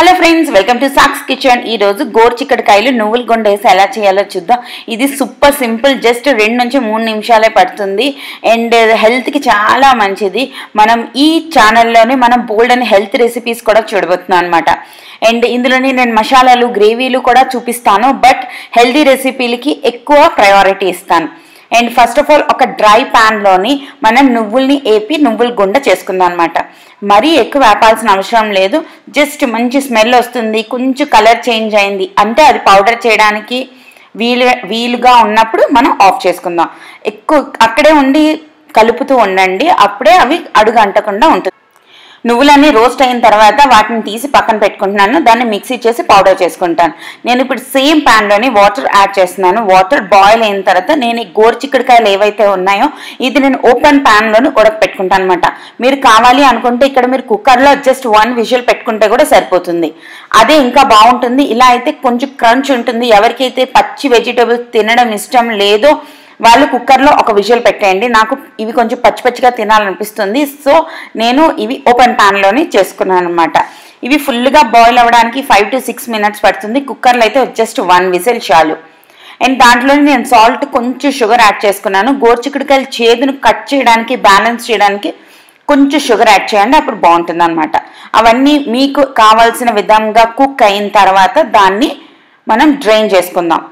hello friends welcome to Saks kitchen ఈ రోజు గోరు చిక్కడికాయలు నువ్వులు గుండ వేసి ఎలా చేయాలో చూద్దాం ఇది సూపర్ సింపుల్ జస్ట్ రెండు నుంచి మూడు నిమిషాలే పడుతుంది అండ్ హెల్త్కి చాలా మంచిది మనం ఈ ఛానల్లోనే మనం బోల్డ్ అని హెల్త్ రెసిపీస్ కూడా చూడబోతున్నాం అనమాట అండ్ ఇందులోనే నేను మసాలాలు గ్రేవీలు కూడా చూపిస్తాను బట్ హెల్తీ రెసిపీలకి ఎక్కువ ప్రయారిటీ ఇస్తాను అండ్ ఫస్ట్ ఆఫ్ ఆల్ ఒక డ్రై ప్యాన్లోని మనం నువ్వుల్ని ఏపి నువ్వుల గుండ చేసుకుందాం అనమాట మరీ ఎక్కువ వేపాల్సిన అవసరం లేదు జస్ట్ మంచి స్మెల్ వస్తుంది కొంచెం కలర్ చేంజ్ అయింది అంటే అది పౌడర్ చేయడానికి వీలు వీలుగా ఉన్నప్పుడు మనం ఆఫ్ చేసుకుందాం ఎక్కువ అక్కడే ఉండి కలుపుతూ ఉండండి అప్పుడే అవి అడుగు అంటకుండా ఉంటుంది నువ్వులన్నీ రోస్ట్ అయిన తర్వాత వాటిని తీసి పక్కన పెట్టుకుంటున్నాను దాన్ని మిక్సీ చేసి పౌడర్ చేసుకుంటాను నేను ఇప్పుడు సేమ్ ప్యాన్లోని వాటర్ యాడ్ చేస్తున్నాను వాటర్ బాయిల్ అయిన తర్వాత నేను ఈ గోరు చిక్కుడుకాయలు ఏవైతే ఉన్నాయో ఇది నేను ఓపెన్ ప్యాన్లోని ఉడకపెట్టుకుంటాను అనమాట మీరు కావాలి అనుకుంటే ఇక్కడ మీరు కుక్కర్లో జస్ట్ వన్ విజువల్ పెట్టుకుంటే కూడా సరిపోతుంది అదే ఇంకా బాగుంటుంది ఇలా అయితే కొంచెం క్రంచ్ ఉంటుంది ఎవరికైతే పచ్చి వెజిటబుల్స్ తినడం ఇష్టం లేదో వాళ్ళు కుక్కర్లో ఒక విజువల్ పెట్టేయండి నాకు ఇవి కొంచెం పచ్చి పచ్చిగా తినాలనిపిస్తుంది సో నేను ఇవి ఓపెన్ ప్యాన్లోనే చేసుకున్నాను అనమాట ఇవి ఫుల్గా బాయిల్ అవ్వడానికి ఫైవ్ టు సిక్స్ మినిట్స్ పడుతుంది కుక్కర్లో అయితే జస్ట్ వన్ విజిల్ చాలు అండ్ దాంట్లో నేను సాల్ట్ కొంచెం షుగర్ యాడ్ చేసుకున్నాను గోర్చికుడికాయలు చేదును కట్ చేయడానికి బ్యాలెన్స్ చేయడానికి కొంచెం షుగర్ యాడ్ చేయండి అప్పుడు బాగుంటుంది అనమాట అవన్నీ మీకు కావాల్సిన విధంగా కుక్ అయిన తర్వాత దాన్ని మనం డ్రైన్ చేసుకుందాం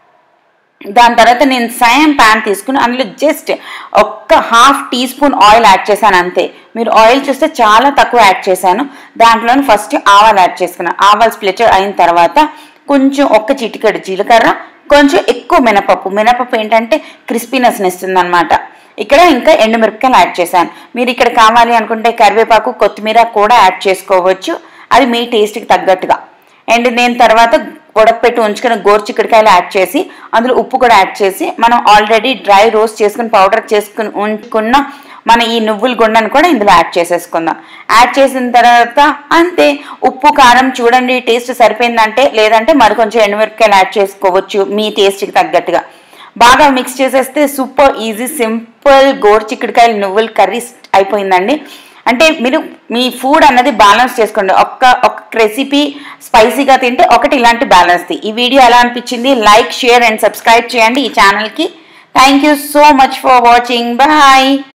దాని తర్వాత నేను సేమ్ ప్యాన్ తీసుకుని అందులో జస్ట్ ఒక్క half teaspoon oil add చేశాను అంతే మీరు ఆయిల్ చూస్తే చాలా తక్కువ యాడ్ చేశాను దాంట్లో ఫస్ట్ ఆవాలు యాడ్ చేసుకున్నాను ఆవాలు స్ప్లిటర్ అయిన తర్వాత కొంచెం ఒక్క చిటికెడు జీలకర్ర కొంచెం ఎక్కువ మినపప్పు మినపప్పు ఏంటంటే క్రిస్పీనెస్ ఇస్తుంది అనమాట ఇక్కడ ఇంకా ఎండుమిరపకాయలు యాడ్ చేశాను మీరు ఇక్కడ కావాలి అనుకుంటే కరివేపాకు కొత్తిమీర కూడా యాడ్ చేసుకోవచ్చు అది మీ టేస్ట్కి తగ్గట్టుగా అండ్ నేను తర్వాత ఉడకపెట్టి ఉంచుకున్న గోరుచిక్కడికాయలు యాడ్ చేసి అందులో ఉప్పు కూడా యాడ్ చేసి మనం ఆల్రెడీ డ్రై రోస్ట్ చేసుకుని పౌడర్ చేసుకుని ఉంచుకున్న మన ఈ నువ్వుల గుండను కూడా ఇందులో యాడ్ చేసేసుకుందాం యాడ్ చేసిన తర్వాత అంతే ఉప్పు కారం చూడండి టేస్ట్ సరిపోయిందంటే లేదంటే మరి కొంచెం ఎండుమిరపకాయలు యాడ్ చేసుకోవచ్చు మీ టేస్ట్కి తగ్గట్టుగా బాగా మిక్స్ చేసేస్తే సూపర్ ఈజీ సింపుల్ గోరు చిక్కుడుకాయలు నువ్వుల కర్రీ అయిపోయిందండి అంటే మీరు మీ ఫుడ్ అన్నది బ్యాలెన్స్ చేసుకోండి ఒక్క ఒక్క రెసిపీ స్పైసీగా తింటే ఒకటి ఇలాంటి బ్యాలెన్స్ ఈ వీడియో ఎలా అనిపించింది లైక్ షేర్ అండ్ సబ్స్క్రైబ్ చేయండి ఈ ఛానల్కి thank you so much for watching bye